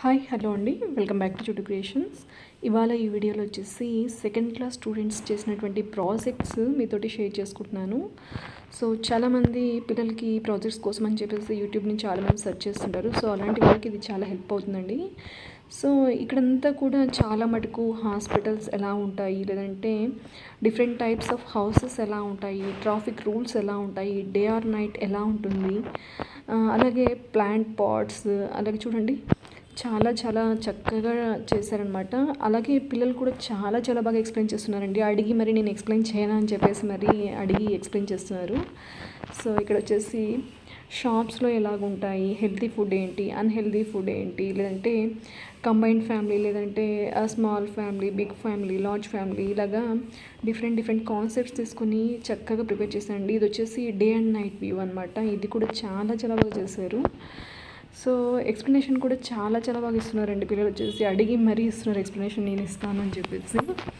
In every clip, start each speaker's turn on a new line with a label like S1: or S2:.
S1: hi hello అండి welcome back to Chuttu creations ఇవాళ ఈ వీడియోలో వచ్చేసి సెకండ్ క్లాస్ స్టూడెంట్స్ చేసినటువంటి ప్రాజెక్ట్స్ మీతోటి షేర్ చేసుకుంటున్నాను సో చాలామంది పిల్లలకి ప్రాజెక్ట్స్ కోసం అని చెప్పేసి యూట్యూబ్ నుంచి చాలామంది సెర్చ్ చేస్తుంటారు సో అలాంటి వాళ్ళకి ఇది చాలా హెల్ప్ అవుతుందండి సో ఇక్కడంతా కూడా చాలా మటుకు హాస్పిటల్స్ ఎలా ఉంటాయి లేదంటే డిఫరెంట్ టైప్స్ ఆఫ్ హౌసెస్ ఎలా ఉంటాయి ట్రాఫిక్ రూల్స్ ఎలా ఉంటాయి డే ఆర్ నైట్ ఎలా ఉంటుంది ఆ, అలాగే ప్లాంట్ పాట్స్ అలాగే చూడండి చాలా చాలా చక్కగా చేశారనమాట అలాగే పిల్లలు కూడా చాలా చాలా బాగా ఎక్స్ప్లెయిన్ చేస్తున్నారండి అడిగి మరి నేను ఎక్స్ప్లెయిన్ చేయను అని చెప్పేసి మరి అడిగి ఎక్స్ప్లెయిన్ చేస్తున్నారు సో ఇక్కడ వచ్చేసి షాప్స్లో ఎలాగుంటాయి హెల్తీ ఫుడ్ ఏంటి అన్హెల్దీ ఫుడ్ ఏంటి లేదంటే కంబైన్డ్ ఫ్యామిలీ లేదంటే small family big family large family ఇలాగా డిఫరెంట్ డిఫరెంట్ కాన్సెప్ట్స్ తీసుకొని చక్కగా ప్రిపేర్ చేశానండి ఇది వచ్చేసి డే అండ్ నైట్ వ్యూ అనమాట ఇది కూడా చాలా చాలా బాగా చేశారు సో ఎక్స్ప్లెనేషన్ కూడా చాలా చాలా బాగా ఇస్తున్నారండి పిల్లలు వచ్చేసి అడిగి మరీ ఇస్తున్నారు ఎక్స్ప్లెనేషన్ నేను ఇస్తాను అని చెప్పేసి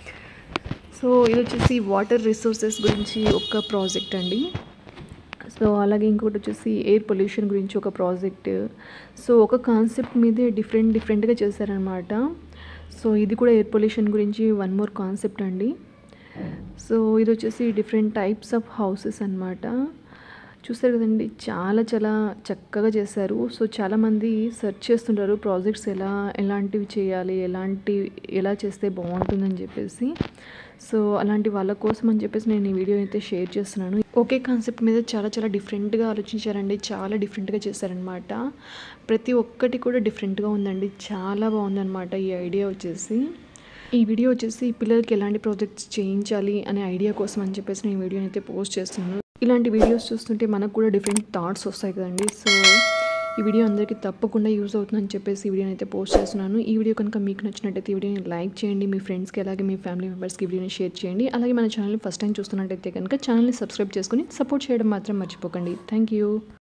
S1: సో ఇది వచ్చేసి వాటర్ రిసోర్సెస్ గురించి ఒక ప్రాజెక్ట్ అండి సో అలాగే ఇంకొకటి వచ్చేసి ఎయిర్ పొల్యూషన్ గురించి ఒక ప్రాజెక్ట్ సో ఒక కాన్సెప్ట్ మీదే డిఫరెంట్ డిఫరెంట్గా చేశారనమాట సో ఇది కూడా ఎయిర్ పొల్యూషన్ గురించి వన్ మోర్ కాన్సెప్ట్ అండి సో ఇది వచ్చేసి డిఫరెంట్ టైప్స్ ఆఫ్ హౌసెస్ అన్నమాట చూస్తారు కదండి చాలా చాలా చక్కగా చేశారు సో చాలామంది సెర్చ్ చేస్తుంటారు ప్రాజెక్ట్స్ ఎలా ఎలాంటివి చేయాలి ఎలాంటి ఎలా చేస్తే బాగుంటుందని చెప్పేసి సో అలాంటి వాళ్ళ కోసం అని చెప్పేసి నేను ఈ వీడియో అయితే షేర్ చేస్తున్నాను ఒకే కాన్సెప్ట్ మీద చాలా చాలా డిఫరెంట్గా ఆలోచించారండి చాలా డిఫరెంట్గా చేశారనమాట ప్రతి ఒక్కటి కూడా డిఫరెంట్గా ఉందండి చాలా బాగుందన్నమాట ఈ ఐడియా వచ్చేసి ఈ వీడియో వచ్చేసి పిల్లలకి ఎలాంటి ప్రాజెక్ట్స్ చేయించాలి అనే ఐడియా కోసం అని చెప్పేసి నేను ఈ వీడియోని అయితే పోస్ట్ చేస్తున్నాను ఇలాంటి వీడియోస్ చూస్తుంటే మనకు కూడా డిఫరెంట్ థాట్స్ వస్తాయి కదండి సో ఈ వీడియో అందరికీ తప్పకుండా యూజ్ అవుతుందని చెప్పేసి ఈ వీడియోని అయితే పోస్ట్ చేస్తున్నాను ఈ వీడియో కనుక మీకు నచ్చినట్టయితే ఈ వీడియోని లైక్ చేయండి మీ ఫ్రెండ్స్కి అలాగే మీ ఫ్యామిలీ మెంబర్స్కి ఈ వీడియోని షేర్ చేయండి అలాగే మన ఛానల్ని ఫస్ట్ టైం చూస్తున్నట్టయితే కనుక ఛానల్ని సబ్స్క్రైబ్ చేసుకుని సపోర్ట్ చేయడం మాత్రం మర్చిపోకండి థ్యాంక్ యూ